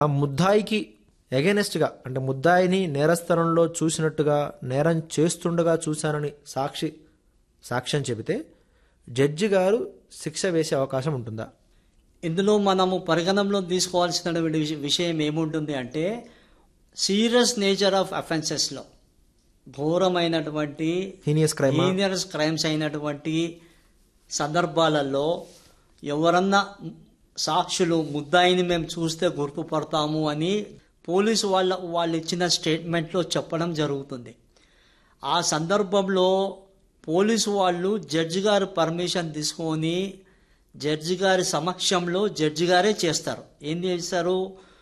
ఆ ముద్దాయికి ఎగెనెస్ట్గా అంటే ముద్దాయిని నేరస్థలంలో చూసినట్టుగా నేరం చేస్తుండగా చూశానని సాక్షి సాక్ష్యం చెబితే జడ్జి గారు శిక్ష వేసే అవకాశం ఉంటుందా ఇందులో మనము పరిగణనలో తీసుకోవాల్సినటువంటి విష- విషయం ఏముంటుంది అంటే సీరియస్ నేచర్ ఆఫ్ అఫెన్సెస్లో ఘోరమైనటువంటి హీనియస్ క్రైమ్ సీనియర్స్ క్రైమ్స్ అయినటువంటి సందర్భాలలో ఎవరన్నా సాక్షులు ముద్దాయిని మేము చూస్తే గుర్తుపడతాము అని పోలీసు వాళ్ళ వాళ్ళు ఇచ్చిన స్టేట్మెంట్లో చెప్పడం జరుగుతుంది ఆ సందర్భంలో పోలీసు వాళ్ళు జడ్జి గారు పర్మిషన్ తీసుకొని జడ్జి గారి సమక్షంలో జడ్జి గారే చేస్తారు ఏం చేస్తారు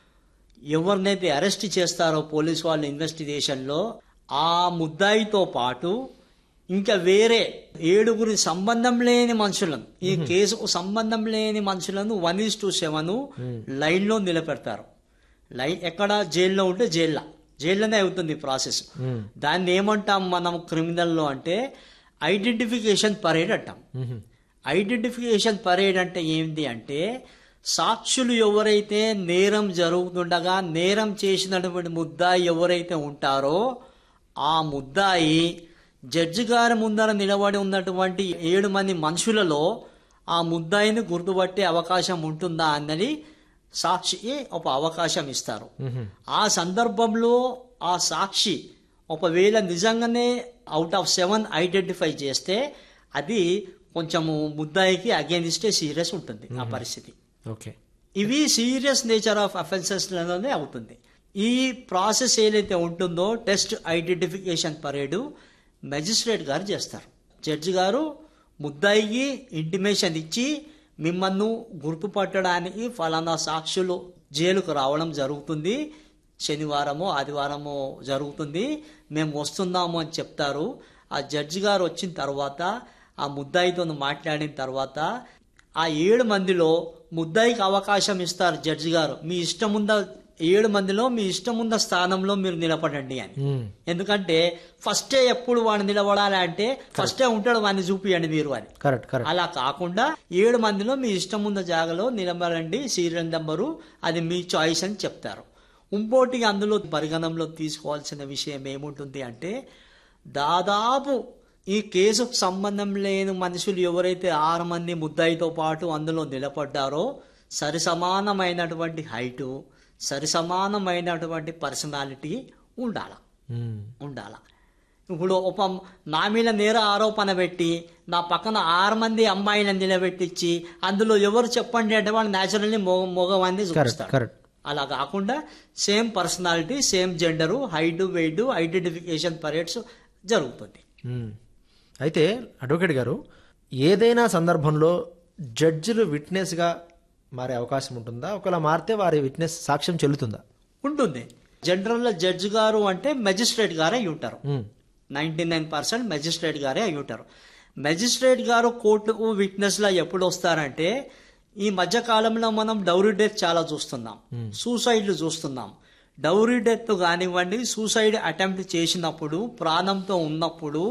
ఎవరినైతే అరెస్ట్ చేస్తారో పోలీసు వాళ్ళ ఇన్వెస్టిగేషన్లో ఆ ముద్దాయితో పాటు ఇంకా వేరే ఏడుగురి సంబంధం లేని మనుషులను ఈ కేసుకు సంబంధం లేని మనుషులను వన్ ఈస్ టు సెవెన్ లైన్లో నిలబెడతారు లైన్ ఎక్కడ జైల్లో ఉంటే జైల్లో జైల్లోనే అవుతుంది ఈ ప్రాసెస్ దాన్ని ఏమంటాం మనం క్రిమినల్లో అంటే ఐడెంటిఫికేషన్ పరేడ్ అంటాం ఐడెంటిఫికేషన్ పరేడ్ అంటే ఏంటి అంటే సాక్షులు ఎవరైతే నేరం జరుగుతుండగా నేరం చేసినటువంటి ముద్దాయి ఎవరైతే ఉంటారో ఆ ముద్దాయి జడ్జి గారి ముందర నిలబడి ఉన్నటువంటి ఏడు మంది మనుషులలో ఆ ముద్దాయిని గుర్తుపట్టే అవకాశం ఉంటుందా అన్నది సాక్షికి ఒక అవకాశం ఇస్తారు ఆ సందర్భంలో ఆ సాక్షి ఒకవేళ నిజంగానే అవుట్ ఆఫ్ సెవెన్ ఐడెంటిఫై చేస్తే అది కొంచెము ముద్దాయికి అగేనిస్టే సీరియస్ ఉంటుంది ఆ పరిస్థితి ఓకే ఇవి సీరియస్ నేచర్ ఆఫ్ అఫెన్సెస్లోనే అవుతుంది ఈ ప్రాసెస్ ఏదైతే ఉంటుందో టెస్ట్ ఐడెంటిఫికేషన్ పరేడు మెజిస్ట్రేట్ గారు చేస్తారు జడ్జి గారు ముద్దాయికి ఇంటిమేషన్ ఇచ్చి మిమ్మల్ని గుర్తుపట్టడానికి ఫలానా సాక్షులు జైలుకు రావడం జరుగుతుంది శనివారము ఆదివారము జరుగుతుంది మేము వస్తున్నాము అని చెప్తారు ఆ జడ్జి గారు వచ్చిన తర్వాత ఆ ముద్దాయితో మాట్లాడిన తర్వాత ఆ ఏడు మందిలో ముద్దాయికి అవకాశం ఇస్తారు జడ్జి గారు మీ ఇష్టం ఉందా ఏడు మందిలో మీ ఇష్టం ఉన్న స్థానంలో మీరు నిలబడండి అని ఎందుకంటే ఫస్టే ఎప్పుడు వాడు నిలబడాలి అంటే ఫస్టే ఉంటాడు వాడిని చూపియండి మీరు అని కరెక్ట్ కరెక్ట్ అలా కాకుండా ఏడు మందిలో మీ ఇష్టం ఉన్న జాగాలో నిలబడండి సీరియల్ నెంబరు అది మీ చాయిస్ అని చెప్తారు ఇంకోటి అందులో పరిగణనలో తీసుకోవాల్సిన విషయం ఏముంటుంది అంటే దాదాపు ఈ కేసుకు సంబంధం లేని మనుషులు ఎవరైతే ఆరు మంది ముద్దాయితో పాటు అందులో నిలబడ్డారో సరి సమానమైనటువంటి హైటు సరి సమానమైనటువంటి పర్సనాలిటీ ఉండాల ఉండాల ఇప్పుడు ఒక నా మీద నేర ఆరోపణ పెట్టి నా పక్కన ఆరు మంది అమ్మాయిలను నిలబెట్టించి అందులో ఎవరు చెప్పండి అంటే వాళ్ళు న్యాచురల్లీ మొగ మగవాన్ని కరెక్ట్ చూపిస్తారు కరెక్ట్ అలా కాకుండా same personality same gender height weight identification parades జరుగుతుంది మ్మ్. అయితే అడ్వకేట్ గారు ఏదైనా సందర్భంలో జడ్జిలు విట్నెస్గా మారే అవకాశం ఉంటుందా ఒకవేళ మారితే వారి విట్నెస్ సాక్ష్యం చెల్లుతుందా ఉంటుంది జనరల్ జడ్జి గారు అంటే మెజిస్ట్రేట్ గారే అయి ఉంటారు hmm. Ninety nine percent magistrate గారే అయి ఉంటారు మెజిస్ట్రేట్ గారు కోర్టుకు విట్నెస్లా ఎప్పుడు వస్తారంటే ఈ మధ్య కాలంలో మనం డౌరీ డెత్ చాలా చూస్తున్నాం సూసైడ్లు చూస్తున్నాం డౌరీ డెత్ కానివ్వండి సూసైడ్ అటెంప్ట్ చేసినప్పుడు ప్రాణంతో ఉన్నప్పుడు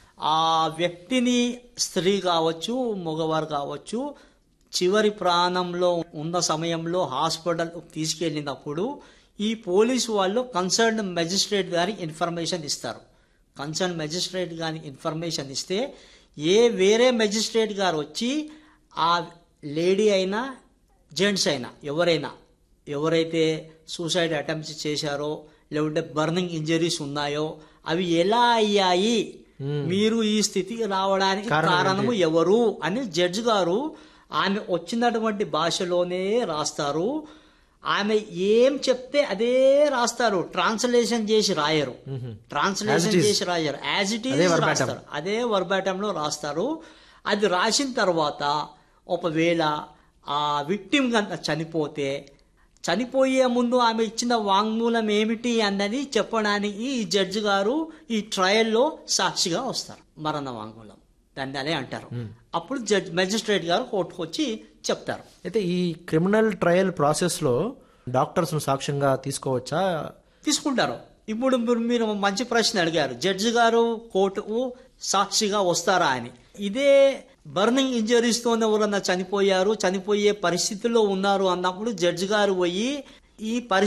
ఆ వ్యక్తిని స్త్రీ కావచ్చు మగవారు కావచ్చు చివరి ప్రాణంలో ఉన్న సమయంలో హాస్పిటల్ తీసుకెళ్ళినప్పుడు ఈ పోలీసు వాళ్ళు కన్సర్న్ మెజిస్ట్రేట్ గారి ఇన్ఫర్మేషన్ ఇస్తారు కన్సర్న్ మెజిస్ట్రేట్ గారి ఇన్ఫర్మేషన్ ఇస్తే ఏ వేరే మెజిస్ట్రేట్ గారు వచ్చి ఆ లేడీ అయినా జెంట్స్ అయినా ఎవరైనా ఎవరైతే సూసైడ్ అటెంప్ట్స్ చేశారో లేకుంటే బర్నింగ్ ఇంజరీస్ ఉన్నాయో అవి ఎలా అయ్యాయి మీరు ఈ స్థితికి రావడానికి కారణం కారణము ఎవరు అని జడ్జి గారు ఆమె వచ్చినటువంటి భాషలోనే రాస్తారు ఆమె ఏం చెప్తే అదే రాస్తారు ట్రాన్స్లేషన్ చేసి రాయరు ట్రాన్స్లేషన్ As it is. చేసి రాయరు యాజ్ ఇట్ అదే ఈజ్ verbatim. రాస్తారు అదే వర్బాటంలో రాస్తారు అది రాసిన తర్వాత ఒకవేళ ఆ విక్టిమ్ కనుక చనిపోతే చనిపోయే ముందు ఆమె ఇచ్చిన వాంగ్మూలం ఏమిటి అన్నది చెప్పడానికి ఈ జడ్జి గారు ఈ ట్రయల్లో సాక్షిగా వస్తారు మరణ వాంగ్మూలం దాన్ని అదే అంటారు అప్పుడు జడ్జ్ మెజిస్ట్రేట్ గారు కోర్టుకు వచ్చి చెప్తారు అయితే ఈ క్రిమినల్ ట్రయల్ ప్రాసెస్లో డాక్టర్స్ను సాక్ష్యంగా తీసుకోవచ్చా తీసుకుంటారు ఇప్పుడు మీరు మీరు మంచి ప్రశ్న అడిగారు జడ్జి గారు కోర్టుకు సాక్షిగా వస్తారా అని ఇదే బర్నింగ్ ఇంజరీస్ తో ఎవరన్నా చనిపోయారు చనిపోయే పరిస్థితిలో ఉన్నారు అన్నప్పుడు జడ్జి గారు పోయి ఈ పరి